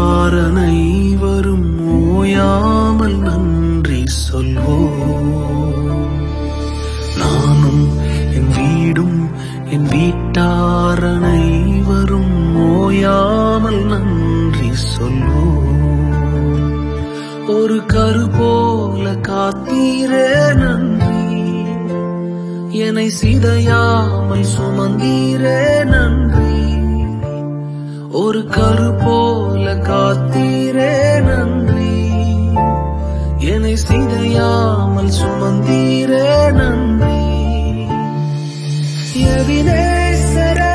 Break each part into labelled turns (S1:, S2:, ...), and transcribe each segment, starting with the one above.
S1: வீட்டார் அனைவரும் ஓயாமல் நன்றி சொல்வோம் நானும் என் வீடும் என் வீட்டார் அனைவரும் ஓயாமல் நன்றி சொல்வோம் ஒரு கரு போல காத்தீரே நன்றி என்னை சிதையாமல் சுமந்தீரே நன்றி ஒரு கரு போல காத்தீரே நன்றி என்னை சிதையாமல் சுமந்தீரே நன்றி எபினேசரே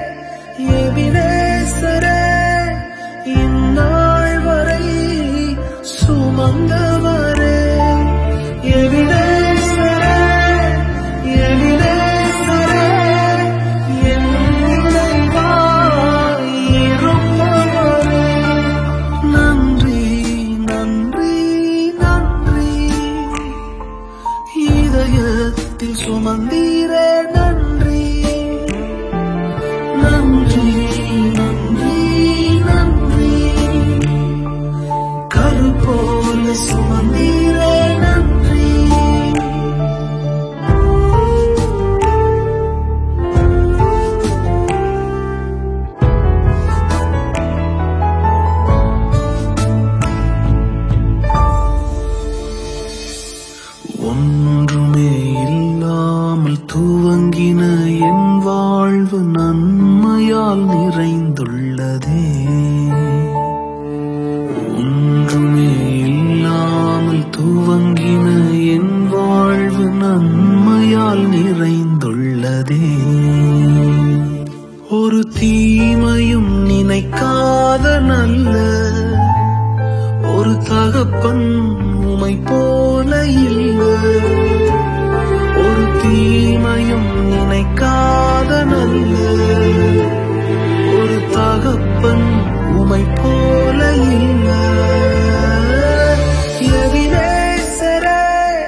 S1: எபினேசரே இந்நாள் வரை சுமந்தவரே எபினேசரே எபினேசரே என் நினைவாய் இருப்பவரே நன்றி நன்றி நன்றி இதயத்தில் சுமந்தீரே நன்றி நன்றி நன்றி நன்றி கரு போல சுமந்தீரே நன்றி ஒன்றுமே இல்லாமல் துவங்கின என் வாழ்வு நன்மையால் நிறைந்துள்ளதே ஒன்றுமே இல்லாமல் துவங்கின என் வாழ்வு நன்மையால் நிறைந்துள்ளதே ஒரு தீமையும் நினைக்காத நல்ல ஒரு தகப்பன் உமை போல இல்ல ஒரு தீமையும் நினைக்காத நல்ல ஒரு தகப்பன் உமை போல இல்ல எபினேசரே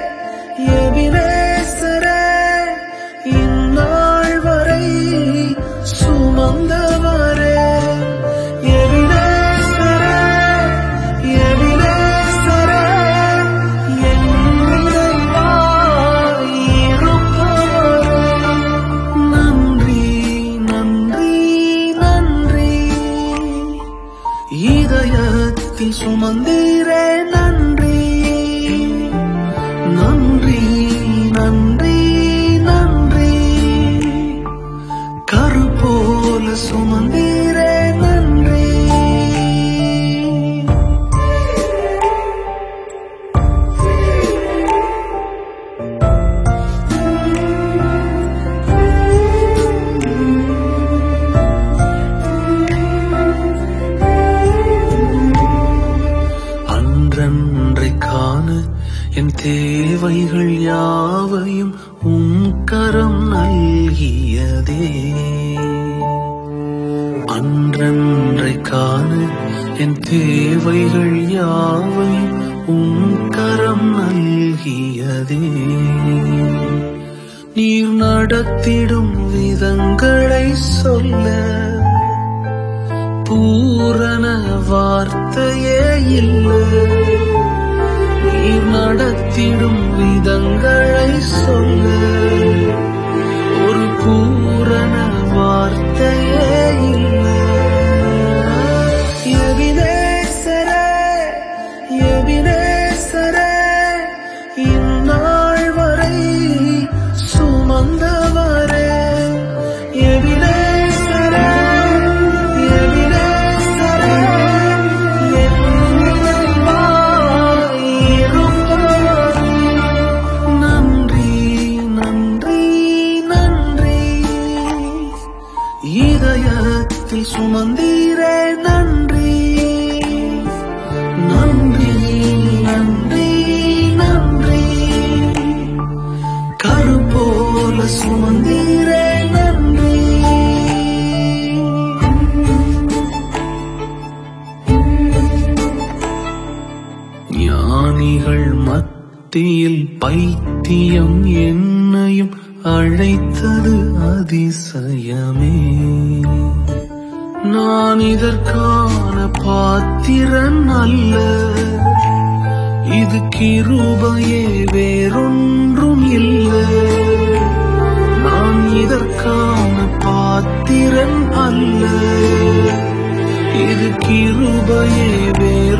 S1: எபினேசரே இந்நாள் வரை சுமந்தவரே எபினேசரே எபினேசரே என் நினைவாய் இருப்பவரே நன்றி நன்றி நன்றி இதயத்தில் சுமந்தீரே நன்றி நன்றி நன்றி நன்றி கரு போல சுமந்தீரே நன்றி அன்றன்றை காண என் தேவைகள் யாவையும் உம் கரம் நல்கியதே அன்றன்றை காண என் தேவைகள் யாவையும் உம் கரம் நல்கியதே நீர் நடத்திடும் விதங்களை சொல்ல பூரண வார்த்தையே இல்லை நீர் நடத்திடும் விதங்களை சொல்ல ஒரு பூரண வார்த்தையே இல்லை எபினேசரே எபினேசரே இந்நாள் வரை சுமந்தவரே எபினேசரே எபினேசரே என் நினைவாய் இருப்பவரே நன்றி நன்றி நன்றி இதயத்தில் சுமந்தீரே நன்றி நன்றி நன்றி நன்றி கரு போல சுமந்தீரே நன்றி ஞானிகள் மத்தியில் பைத்தியம் என்னையும் அழைத்தது அதிசயமே நான் இதற்கான பாத்திரமில்லை திறன் அல்ல இது கிருபையே வேறொன்றும் இல்லை நான் இதற்கான பாத்திரன் அல்ல இது கிருபையே வேறொன்றும்